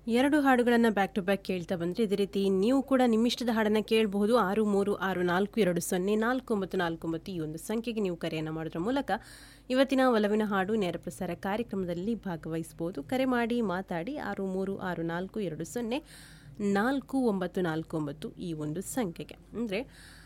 ಎರಡು ಹಾಡುಗಳನ್ನು back to back ಕೇಳ್ತಾ ಬಂದರೆ ಇದೇ ರೀತಿ ನೀವು ಕೂಡ ನಿಮ್ಮಿಷ್ಟದ ಹಾಡನ್ನು ಕೇಳಬಹುದು ಆರು ಮೂರು ಆರು ನಾಲ್ಕು ಎರಡು ಸೊನ್ನೆ ನಾಲ್ಕು ಒಂಬತ್ತು ನಾಲ್ಕು ಒಂಬತ್ತು ಈ ಒಂದು ಸಂಖ್ಯೆಗೆ ನೀವು ಕರೆಯನ್ನು ಮಾಡೋದ್ರ ಮೂಲಕ ಇವತ್ತಿನ ಒಲವಿನ ಹಾಡು ನೇರ ಪ್ರಸಾರ ಕಾರ್ಯಕ್ರಮದಲ್ಲಿ ಭಾಗವಹಿಸಬಹುದು ಕರೆ ಮಾಡಿ ಮಾತಾಡಿ ಆರು ಮೂರು ಆರು ನಾಲ್ಕು ಎರಡು ಸೊನ್ನೆ ನಾಲ್ಕು ಒಂಬತ್ತು ನಾಲ್ಕು ಒಂಬತ್ತು ಈ ಒಂದು ಸಂಖ್ಯೆಗೆ ಅಂದರೆ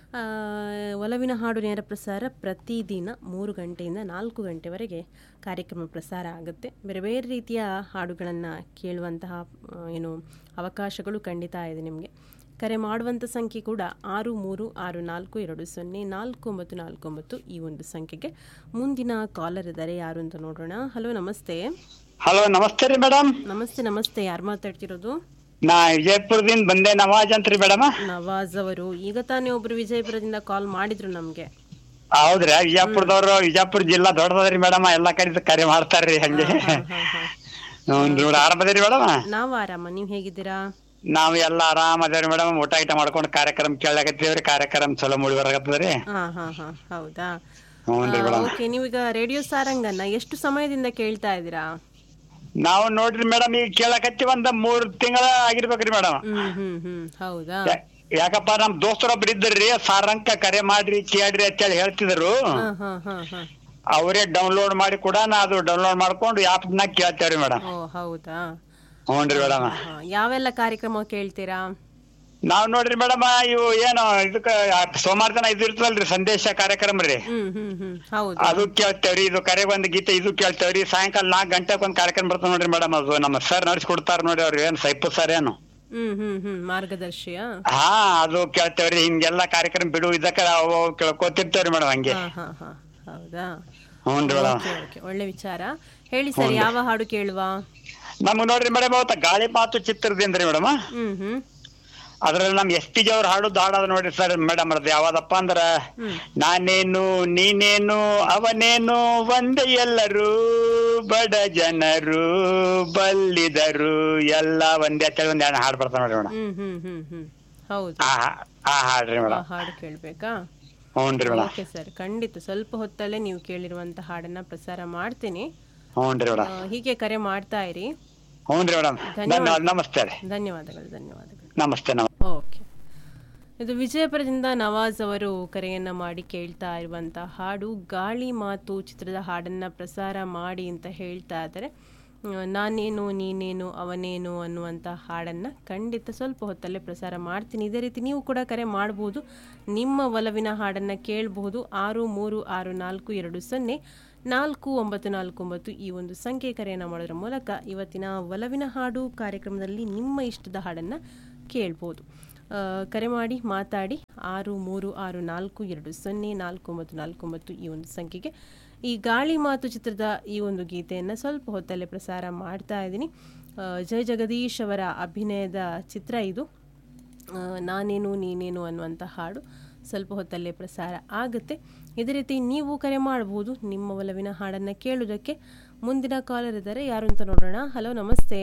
ಒಲವಿನ ಹಾಡು ನೇರ ಪ್ರಸಾರ ಪ್ರತಿದಿನ ಮೂರು ಗಂಟೆಯಿಂದ ನಾಲ್ಕು ಗಂಟೆವರೆಗೆ ಕಾರ್ಯಕ್ರಮ ಪ್ರಸಾರ ಆಗುತ್ತೆ ಬೇರೆ ಬೇರೆ ರೀತಿಯ ಹಾಡುಗಳನ್ನು ಕೇಳುವಂತಹ ಆ, ಏನು ಅವಕಾಶಗಳು ಖಂಡಿತ ಇದೆ ನಿಮಗೆ ಕರೆ ಮಾಡುವಂಥ ಸಂಖ್ಯೆ ಕೂಡ ಆರು ಮೂರು ಆರು ನಾಲ್ಕು ಎರಡು ಸೊನ್ನೆ ನಾಲ್ಕು ಒಂಬತ್ತು ನಾಲ್ಕು ಒಂಬತ್ತು ಈ ಒಂದು ಸಂಖ್ಯೆಗೆ ಮುಂದಿನ ಕಾಲರ್ ಇದ್ದಾರೆ ಯಾರು ಅಂತ ನೋಡೋಣ ಹಲೋ ನಮಸ್ತೆ ಹಲೋ ನಮಸ್ತೆ ರೀ ಮೇಡಮ್ ನಮಸ್ತೆ ನಮಸ್ತೆ ಯಾರು ಮಾತಾಡ್ತಿರೋದು ನಾ ವಿಜಯಪುರದಿಂದ ಬಂದೆ ನವಾಜ್ ಅಂತ್ರಿ ಮೇಡಮ್ ನವಾಜ್ ಅವರು ಈಗ ತಾನೇ ಒಬ್ರು ವಿಜಯಪುರದಿಂದ ಕಾಲ್ ಮಾಡಿದ್ರು ನಮಗೆ ಹೌದ್ರಿ ವಿಜಯಪುರದವ್ರು ವಿಜಯಪುರ ಜಿಲ್ಲಾ ದೊಡ್ಡದದ್ರಿ ಮೇಡಮ್ ಎಲ್ಲಾ ಕಡೆ ಕರೆ ಮಾಡ್ತಾರ್ರಿ ಹಂಗೆ ಹ್ಞೂ ಆರಾಮದೇರಿ ಮೇಡಮ್ ನಾವು ಆರಾಮ ನೀವು ಹೇಗಿದ್ದೀರಾ ನಾವ್ ಎಲ್ಲಾ ಆರಾಮ್ ಅದೇವ್ರಿ ಮೇಡಮ್ ಊಟ ಗೀಟ ಮಾಡ್ಕೊಂಡು ಕಾರ್ಯಕ್ರಮ ಕೇಳಕತ್ತೀವ್ರಿ ಕಾರ್ಯಕ್ರಮ ಚಲೋ ಮೂಡಿ ಬರಕತ್ತದ್ರಿ ಹಾ ಹಾ ಹಾ ಹೌದಾ ಹ್ಞೂನ್ರಿ ಮೇಡಮ್ ಓಕೆ ನೀವೀಗ ರೇಡಿಯೋ ಸಾರಂಗನ್ನ ಎಷ್ಟು ಸಮಯದಿಂದ ಕೇಳ್ತಾ ಇದ್ದೀರಾ ನಾವು ನೋಡ್ರಿ ಮೇಡಮ್ ಈಗ ಕೇಳಕತ್ತಿ ಒಂದ್ ಮೂರ್ ತಿಂಗಳ ಆಗಿರ್ಬೇಕ್ರಿ ಮೇಡಮ್ ಹ್ಮ್ ಹ್ಮ್ ಹ್ಮ್ ಹೌದಾ ಯಾಕಪ್ಪ ನಮ್ ದೋಸ್ತರೊಬ್ರು ಇದ್ರಿ ಸಾರಂಕ ಕರೆ ಮಾಡ್ರಿ ಕೇಳ್ರಿ ಅಂತೇಳಿ ಹೇಳ್ತಿದ್ರು ಹಾ ಹಾ ಹಾ ಹಾ ಅವರೇ ಡೌನ್ಲೋಡ್ ಮಾಡಿ ಕೂಡ ನಾ ಅದು ಡೌನ್ಲೋಡ್ ಮಾಡ್ಕೊಂಡು ಆಪ್ನಾಗ ಕೇಳ್ತೇವ್ರಿ ಮೇಡಮ್ ಓ ಹೌದಾ ಹ್ಞೂನ್ರಿ ಮೇಡಮ್ ಹಾ, ಯಾವೆಲ್ಲ ಕಾರ್ಯಕ್ರಮ ಕೇಳ್ತೀರಾ ನಾವ್ ನೋಡ್ರಿ ಮೇಡಮ್ ಇವು ಏನು ಇದಕ್ಕ ಸೋಮವಾರ ದಿನ ಇದು ಇರ್ತದಲ್ರಿ ಸಂದೇಶ ಕಾರ್ಯಕ್ರಮ ರೀ ಹ್ಮ್ ಹ್ಮ್ ಹ್ಮ್ ಹೌದು ಅದು ಕೇಳ್ತೇವ್ರಿ ಇದು ಕರೆ ಒಂದ್ ಗೀತೆ ಇದು ಕೇಳ್ತೇವ್ರಿ ಸಾಯಂಕಾಲ ನಾಲ್ಕು ಗಂಟೆಗೆ ಒಂದ್ ಕಾರ್ಯಕ್ರಮ ಬರ್ತದ ನೋಡ್ರಿ ಮೇಡಮ್ ಅದು ನಮ್ಮ ಸರ್ ನಡ್ಸ್ಕೊಡ್ತಾರ ನೋಡಿ ಅವ್ರು ಏನ್ ಸೈಪು ಸರ್ ಏನು ಹ್ಮ್ ಹ್ಮ್ ಹ್ಮ್ ಮಾರ್ಗದರ್ಶಿಯಾ ಹಾ ಅದು ಕೇಳ್ತೇವ್ರಿ ಹಿಂಗೆಲ್ಲಾ ಕಾರ್ಯಕ್ರಮ ಬಿಡು ಇದಕ್ಕ ಅವು ಅವು ಕೇಳ್ಕೊತಿರ್ತೇವ್ರಿ ಮೇಡಮ್ ಹಂಗೆ ಹಾ ಹಾ ಹಾ ಹೌದಾ ಹ್ಞೂನ್ರಿ ಮೇಡಮ್ ಓಕೆ ಓಕೆ ಒಳ್ಳೆ ವಿಚಾರ ಹೇಳಿ ಸರ್ ಯಾವ ಹಾಡು ಕೇಳುವ ನಮ್ಗ್ ನೋಡ್ರಿ ಮೇಡಮ್ ಅವತ್ತ ಗಾಳಿ ಮಾತು ಚಿತ್ರದಿಂದ್ರಿ ಮೇಡಮ್ ಹ್ಮ್ ಹ್ಮ್ ಅದ್ರಲ್ಲಿ ನಮ್ ಎಸ್ ಪಿ ಜಿ ಅವ್ರ ಹಾಡುದ್ ಹಾಡೋದು ನೋಡ್ರಿ ಸರ್ ಮೇಡಮ್ ಅದ್ ಯಾವ್ದಪ್ಪ ಅಂದ್ರ ಹ್ಮ್ ನಾನೇನು ನೀನೇನು ಅವನೇನು ಒಂದೇ ಎಲ್ಲರೂ ಬಡ ಜನರು ಬಲ್ಲಿದರು ಎಲ್ಲ ಒಂದೇ ಅಂತೇಳಿ ಒಂದ್ ಎರಡು ಹಾಡು ಬರ್ತಾವ ನೋಡ್ರಿ ಮೇಡಮ್ ಹ್ಮ್ ಹ್ಮ್ ಹ್ಮ್ ಹ್ಮ್ ಹೌದು ಆ ಹಾ- ಆ ಹಾಡ್ರಿ ಆ ಮೇಡಮ್ ಹಾಡು ಕೇಳ್ಬೇಕಾ ಹ್ಞೂನ್ರಿ ಮೇಡಮ್ ಓಕೆ ಸರ್ ಖಂಡಿತ ಸ್ವಲ್ಪ ಹೊತ್ತಲ್ಲೇ ನೀವು ಕೇಳಿರುವಂತ ಹಾಡನ್ನ ಪ್ರಸಾರ ಮಾಡ್ತೀನಿ ಹ್ಞೂನ್ರಿ ಮೇಡಮ್ ಆ, ಹೀಗೆ ಕರೆ ಮಾಡ್ತಾ ಇರಿ ಹ್ಞೂನ್ರಿ ಮೇಡಮ್ ಧನ್ಯವಾದ ನಮಸ್ತೆ ರೀ ಧನ್ಯವಾದಗಳು ಧನ್ಯವಾದಗಳು ನಮಸ್ತೆ ನಮಸ್ತೆ ಓಕೆ ಇದು ವಿಜಯಪುರದಿಂದ ನವಾಜ್ ಅವರು ಕರೆಯನ್ನ ಮಾಡಿ ಕೇಳ್ತಾ ಇರುವಂತ ಹಾಡು ಗಾಳಿ ಮಾತು ಚಿತ್ರದ ಹಾಡನ್ನ ಪ್ರಸಾರ ಮಾಡಿ ಅಂತ ಹೇಳ್ತಾ ಇದ್ದಾರೆ ಆ, ನಾನೇನು ನೀನೇನು ಅವನೇನು ಅನ್ನುವಂಥ ಹಾಡನ್ನು ಖಂಡಿತ ಸ್ವಲ್ಪ ಹೊತ್ತಲ್ಲೇ ಪ್ರಸಾರ ಮಾಡ್ತೀನಿ ಇದೇ ರೀತಿ ನೀವು ಕೂಡ ಕರೆ ಮಾಡ್ಬೋದು ನಿಮ್ಮ ಒಲವಿನ ಹಾಡನ್ನು ಕೇಳಬಹುದು ಆರು ಮೂರು ಆರು ನಾಲ್ಕು ಎರಡು ಸೊನ್ನೆ ನಾಲ್ಕು ಒಂಬತ್ತು ನಾಲ್ಕು ಒಂಬತ್ತು ಈ ಒಂದು ಸಂಖ್ಯೆ ಕರೆಯನ್ನು ಮಾಡೋದ್ರ ಮೂಲಕ ಇವತ್ತಿನ ಒಲವಿನ ಹಾಡು ಕಾರ್ಯಕ್ರಮದಲ್ಲಿ ನಿಮ್ಮ ಇಷ್ಟದ ಹಾಡನ್ನು ಕೇಳ್ಬೋದು ಆ, ಕರೆ ಮಾಡಿ ಮಾತಾಡಿ ಆರು ಮೂರು ಆರು ನಾಲ್ಕು ಎರಡು ಸೊನ್ನೆ ನಾಲ್ಕು ಒಂಬತ್ತು ನಾಲ್ಕು ಒಂಬತ್ತು ಈ ಒಂದು ಸಂಖ್ಯೆಗೆ ಈ ಗಾಳಿ ಮಾತು ಚಿತ್ರದ ಈ ಒಂದು ಗೀತೆಯನ್ನು ಸ್ವಲ್ಪ ಹೊತ್ತಲ್ಲೇ ಪ್ರಸಾರ ಮಾಡ್ತಾ ಇದ್ದೀನಿ ಆ, ಜಯ ಜಗದೀಶ್ ಅವರ ಅಭಿನಯದ ಚಿತ್ರ ಇದು ಆ, ನಾನೇನು ನೀನೇನು ಅನ್ನುವಂಥ ಹಾಡು ಸ್ವಲ್ಪ ಹೊತ್ತಲ್ಲೇ ಪ್ರಸಾರ ಆಗುತ್ತೆ ಇದೇ ರೀತಿ ನೀವು ಕರೆ ಮಾಡಬಹುದು ನಿಮ್ಮ ಒಲವಿನ ಹಾಡನ್ನು ಕೇಳುವುದಕ್ಕೆ ಮುಂದಿನ ಕಾಲರ್ ಇದ್ದಾರೆ ಯಾರು ಅಂತ ನೋಡೋಣ ಹಲೋ ನಮಸ್ತೆ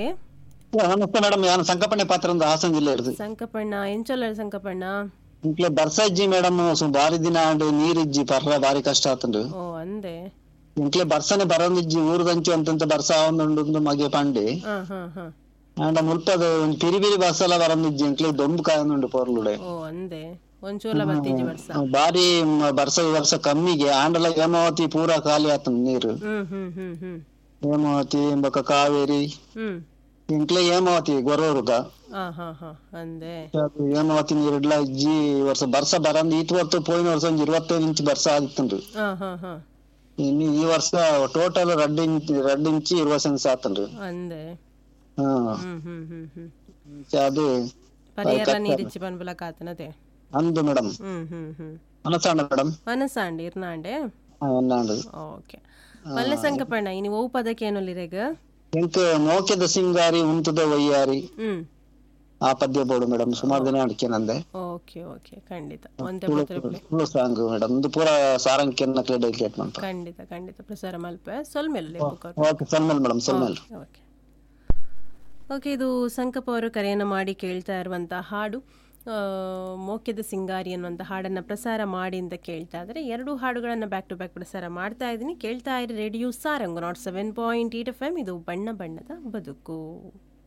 ನಮಸ್ತೆ ಮೇಡಮ್ ನಾನು ಸಂಕಪಣ್ಣೆ ಪಾತ್ರ ಒಂದು ಹಾಸನ ಜಿಲ್ಲೆ ಇರುದು ಸಂಕಪಣ್ಣ ಎಂಚೊಲ್ಲ ಸಂಕಪಣ್ಣ ಇಂಕ್ಲೆ ಬರ್ಸಜ್ಜಿ ಮೇಡಮ್ ಬಾರಿ ದಿನ ಆಂಡ್ ನೀರಿಜ್ಜಿ ಪರ್ರ ಬಾರಿ ಕಷ್ಟ ಆತಂಡು ಓ ಅಂದೆ ಇಂಕ್ಲೆ ಬರ್ಸನೆ ಬರಂದಿಜ್ಜಿ ಊರ್ದಂಚು ಅಂತಂತ ಬರ್ಸ ಆವೊಂದುಂಡು ಮಗೆ ಪಂಡಿ ಹಾ ಹಾ ಹಾ ಆಂಡ ಮುಲ್ಪದ ಒಂಜಿ ಪಿರಿ ಪಿರಿ ಬಸ್ ಎಲ್ಲ ಬರಂದಿಜ್ಜಿ ಇಂಕ್ಲೆ ದೊಂಬು ಕಾಯನುಂಡು ಪೊರ್ಲುಡೆ ಓ ಅಂದೆ ಒಂಚೂಲ ಬತ್ತೀಜಿ ವರ್ಷ ಬಾರಿ ಮ- ಬರ್ಸ ಈ ವರ್ಷ ಕಮ್ಮಿಗೆ ಆಂಡಲ ಹೇಮಾವತಿ ಪೂರ ಖಾಲಿ ಆತಂದು ನೀರು ಹ್ಮ್ ಹ್ಮ್ ಹ್ಮ್ ಹ್ಮ್ ಹೇಮಾವತಿ ಬೊಕ ಕಾವೇರಿ ಹ್ಮ್ ಇಂಕ್ಲೆ ಹೇಮಾವತಿ ಗೊರೂರುಗ ಹಾ ಹಾ ಹಾ ಅಂದೆ ಅದು ಹೇಮಾವತಿ ನೀರಿಡ್ಲ ಇಜ್ಜಿ ಈ ವರ್ಷ ಬರ್ಸ ಬರಂದ್ ಈತ್ ಹೊತ್ತು ಪೋಯಿನ ವರ್ಷ ಒಂಜಿ ಇರುವತ್ತೈದು ಇಂಚ್ ಬರ್ಸ ಆದಿತ್ತುಂಡು ಹಾ ಹಾ ಹಾ ಇನ್ನು ಈ ವರ್ಷ total red inch red inch ಇರುವ ಸೆನ್ಸ್ ಆತನ್ರಿ ಅಂದೆ ಹಾ ಹ್ಮ್ ಹ್ಮ್ ಹ್ಮ್ ಹ್ಮ್ ಅದು ಪರಿಹಾರ ನೀರಿಚ್ಚಿ ಪನ್ಬಲ ಕಾತನದೆ ಅಂದು ಮೇಡಮ್ ಹ್ಮ್ ಹ್ಮ್ ಹ್ಮ್ ಅನಸಾಣ ಮೇಡಮ್ ಮನಸ್ಸಾಂಡಿ ಇರ್ನಾಂಡೆ ಅನ್ನಾಂಡು ಓಕೆ ಮಲ್ಲ ಸಂಕಪಣ್ಣ ಇನಿ ಓ ಪದಕ್ಕೆ ಏನೊಲ್ಲಿರೆಗ ಎಂಕ್ ಮೋಕ್ಯದ ಸಿಂಗಾರಿ ಉಂತದ ವಯ್ಯಾರಿ ಹ್ಮ್ ಆ ಪದ್ಯ ಬೋಡು ಮೇಡಮ್ ಸುಮಾರು ದಿನ ಅಡಿಕೆ ನಂದೆ ಓಕೆ ಓಕೆ ಖಂಡಿತ ಒಂದೇ ಪತ್ರ ಪ್ಲೇ ಸಾಂಗ್ ಮೇಡಮ್ ಒಂದು ಪೂರ ಸಾರಂಕಿಯನ್ನ ಕ್ಲೇ ಡೈಕ್ಲೇಟ್ ಮಾಡ್ತಾರೆ ಖಂಡಿತ ಖಂಡಿತ ಪ್ರಸಾರ ಮಲ್ಪೆ ಸೊಲ್ಮೇಲೆ ಬುಕ್ ಓಕೆ ಸಲ್ಮೇಲ್ ಮೇಡಮ್ ಸಲ್ಮೇಲ್ ಓಕೆ ಓಕೆ ಇದು ಸಂಕಪ್ಪ ಅವರು ಕರೆಯನ್ನು ಮಾಡಿ ಕೇಳ್ತಾ ಇರುವಂಥ ಹಾಡು ಆ, ಮೋಕ್ಯದ ಸಿಂಗಾರಿ ಅನ್ನುವಂಥ ಹಾಡನ್ನು ಪ್ರಸಾರ ಮಾಡಿ ಅಂತ ಕೇಳ್ತಾ ಇದ್ದಾರೆ ಎರಡು ಹಾಡುಗಳನ್ನು ಬ್ಯಾಕ್ ಟು ಬ್ಯಾಕ್ ಪ್ರಸಾರ ಮಾಡ್ತಾ ಇದ್ದೀನಿ ಕೇಳ್ತಾ ಇರಿ radio Saranga nought seven point eight F M ಇದು ಬಣ್ಣ ಬಣ್ಣದ ಬದುಕು